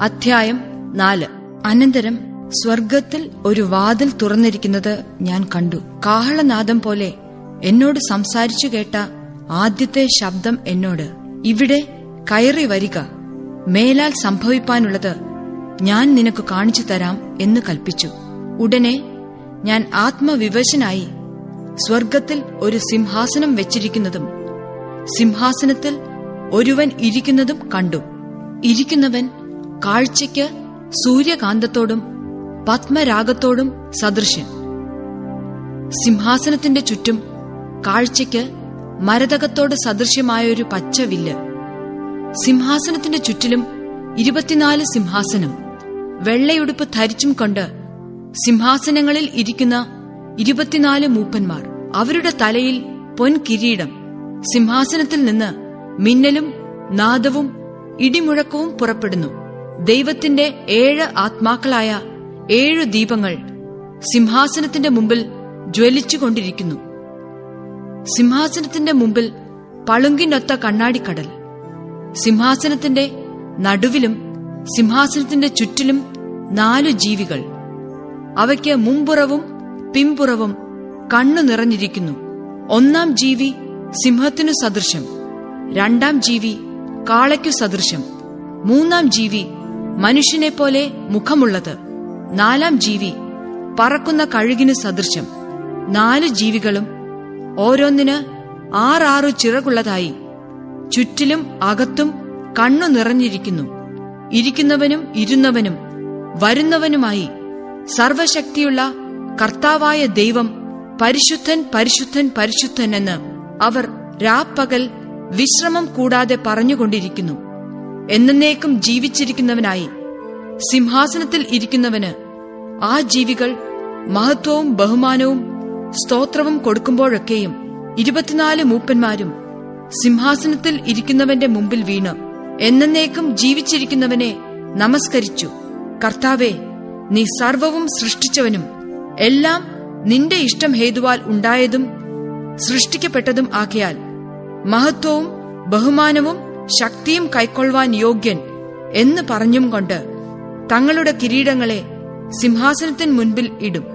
അധ്യായം നാല് അനന്തരം സ്വർഗത്തിൽ ഒരു വാതിൽ തുറന്നിരിക്കുന്നത് ഞാൻ കണ്ടു കാഹളനാദം പോലെ എന്നോട് സംസാരിച്ചു കേട്ട ആദ്യത്തെ ശബ്ദം എന്നോട് ഇവിടെ കയറി വരിക മേലാൽ സംഭവിപ്പാനുള്ളത് ഞാൻ നിനക്ക് കാണിച്ചു തരാം എന്ന് കൽപ്പിച്ചു ഉടനെ ഞാൻ ആത്മവിവശനായി സ്വർഗത്തിൽ ഒരു സിംഹാസനം വെച്ചിരിക്കുന്നതും സിംഹാസനത്തിൽ ഒരുവൻ ഇരിക്കുന്നതും കണ്ടു ഇരിക്കുന്നവൻ കാഴ്ചയ്ക്ക് സൂര്യകാന്തത്തോടും പത്മരാഗത്തോടും സദൃശ്യൻ സിംഹാസനത്തിന്റെ ചുറ്റും കാഴ്ചയ്ക്ക് മരതകത്തോട് സദൃശ്യമായൊരു പച്ചവില്ല് സിംഹാസനത്തിന്റെ ചുറ്റിലും ഇരുപത്തിനാല് സിംഹാസനം വെള്ളയുടുപ്പ് ധരിച്ചും കൊണ്ട് സിംഹാസനങ്ങളിൽ ഇരിക്കുന്ന ഇരുപത്തിനാല് മൂപ്പന്മാർ അവരുടെ തലയിൽ പൊൻകിരീടം സിംഹാസനത്തിൽ നിന്ന് മിന്നലും നാദവും ഇടിമുഴക്കവും പുറപ്പെടുന്നു ദൈവത്തിന്റെ ഏഴ് ആത്മാക്കളായ ഏഴു ദീപങ്ങൾ സിംഹാസനത്തിന്റെ മുമ്പിൽ ജ്വലിച്ചുകൊണ്ടിരിക്കുന്നു സിംഹാസനത്തിന്റെ മുമ്പിൽ പളുങ്കിനൊത്ത കണ്ണാടിക്കടൽ സിംഹാസനത്തിന്റെ നടുവിലും സിംഹാസനത്തിന്റെ ചുറ്റിലും നാലു ജീവികൾ അവയ്ക്ക് മുമ്പുറവും പിമ്പുറവും കണ്ണു നിറഞ്ഞിരിക്കുന്നു ഒന്നാം ജീവി സിംഹത്തിനു സദൃശം രണ്ടാം ജീവി കാളയ്ക്കു സദൃശം മൂന്നാം ജീവി മനുഷ്യനെ പോലെ മുഖമുള്ളത് നാലാം ജീവി പറക്കുന്ന കഴുകിന് സദൃശം നാല് ജീവികളും ഓരോന്നിന് ആറാറു ചിറകുള്ളതായി ചുറ്റിലും അകത്തും കണ്ണു നിറഞ്ഞിരിക്കുന്നു ഇരിക്കുന്നവനും ഇരുന്നവനും വരുന്നവനുമായി സർവശക്തിയുള്ള കർത്താവായ ദൈവം പരിശുദ്ധൻ പരിശുദ്ധൻ പരിശുദ്ധൻ എന്ന് അവർ രാപ്പകൽ വിശ്രമം കൂടാതെ പറഞ്ഞുകൊണ്ടിരിക്കുന്നു എന്നേക്കും ജീവിച്ചിരിക്കുന്നവനായി സിംഹാസനത്തിൽ ഇരിക്കുന്നവന് ആ ജീവികൾ മഹത്വവും ബഹുമാനവും സ്തോത്രവും കൊടുക്കുമ്പോഴൊക്കെയും ഇരുപത്തിനാല് മൂപ്പന്മാരും സിംഹാസനത്തിൽ ഇരിക്കുന്നവന്റെ മുമ്പിൽ വീണ് എന്നേക്കും ജീവിച്ചിരിക്കുന്നവനെ നമസ്കരിച്ചു കർത്താവെ നീ സർവവും സൃഷ്ടിച്ചവനും എല്ലാം നിന്റെ ഇഷ്ടം ഹേതുവാൽ ഉണ്ടായതും സൃഷ്ടിക്കപ്പെട്ടതും ആകിയാൽ മഹത്വവും ബഹുമാനവും ശക്തിയും കൈക്കൊള്ളുവാൻ യോഗ്യൻ എന്ന് പറഞ്ഞും കൊണ്ട് തങ്ങളുടെ കിരീടങ്ങളെ സിംഹാസനത്തിന് മുൻപിൽ ഇടും